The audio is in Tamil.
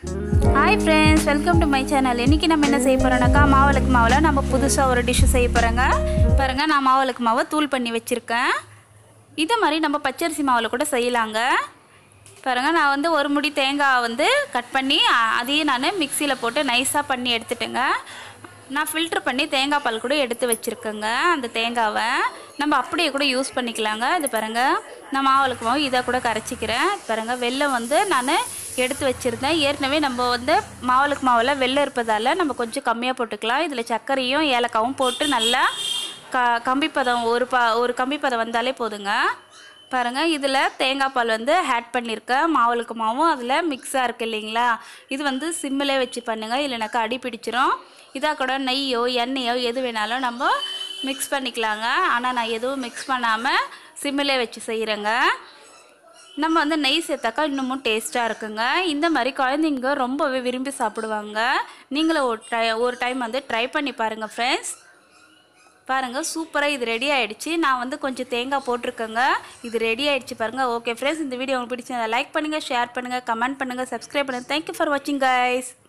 hi friends welcome to my channel இன்றைக்கி நம்ம என்ன செய்ய போகிறோம்னாக்கா மாவளுக்கு மாவில் நம்ம புதுசாக ஒரு டிஷ்ஷு செய்ய போகிறோங்க பாருங்கள் நான் மாவளுக்கு மாவை தூள் பண்ணி வச்சுருக்கேன் இதே மாதிரி நம்ம பச்சரிசி மாவில் கூட செய்யலாங்க பாருங்கள் நான் வந்து ஒரு முடி தேங்காய் வந்து கட் பண்ணி அ- அதையும் நான் மிக்சியில் போட்டு நைஸாக பண்ணி எடுத்துட்டேங்க நான் ஃபில்ட்ரு பண்ணி தேங்காய் பால் கூட எடுத்து வச்சுருக்கேங்க அந்த தேங்காவை நம்ம அப்படியே கூட யூஸ் பண்ணிக்கலாங்க இது பாருங்கள் நான் மாவளுக்கு மாவு இதை கூட கரைச்சிக்கிறேன் பாருங்கள் வெல்லம் வந்து நான் எடுத்து வச்சுருந்தேன் ஏற்கனவே நம்ம வந்து மாவளுக்கு மாவில் வெல்லம் இருப்பதால் நம்ம கொஞ்சம் கம்மியாக போட்டுக்கலாம் இதில் சர்க்கரையும் ஏலக்காவும் போட்டு நல்லா க கம்பிப்பதம் ஒரு பா ஒரு கம்பிப்பதம் வந்தாலே போதுங்க பாருங்கள் இதில் தேங்காய் பால் வந்து ஆட் பண்ணியிருக்கேன் மாவுளுக்கு மாவும் அதில் மிக்ஸாக இருக்குது இல்லைங்களா இது வந்து சிம்மிலே வச்சு பண்ணுங்கள் இல்லைனாக்கா அடி பிடிச்சிரும் இதாக கூட நெய்யோ எண்ணெயோ எது வேணாலும் நம்ம மிக்ஸ் பண்ணிக்கலாங்க ஆனால் நான் எதுவும் மிக்ஸ் பண்ணாமல் சிம்மிலே வச்சு செய்கிறேங்க நம்ம வந்து நெய் சேர்த்தாக்கா இன்னமும் டேஸ்ட்டாக இருக்குங்க இந்த மாதிரி குழந்தைங்க ரொம்பவே விரும்பி சாப்பிடுவாங்க நீங்களும் ஒரு ட்ரை ஒரு டைம் வந்து ட்ரை பண்ணி பாருங்கள் ஃப்ரெண்ட்ஸ் பாருங்கள் சூப்பராக இது ரெடி ஆயிடுச்சு நான் வந்து கொஞ்சம் தேங்காய் போட்டிருக்கேங்க இது ரெடி ஆயிடுச்சு பாருங்கள் ஓகே ஃப்ரெண்ட்ஸ் இந்த வீடியோ உங்களுக்கு பிடிச்சிருந்தா லைக் பண்ணுங்கள் ஷேர் பண்ணுங்கள் கமெண்ட் பண்ணுங்கள் சப்ஸ்கிரைப் பண்ணுங்கள் தேங்க்யூ ஃபார் வாட்சிங் கைஸ்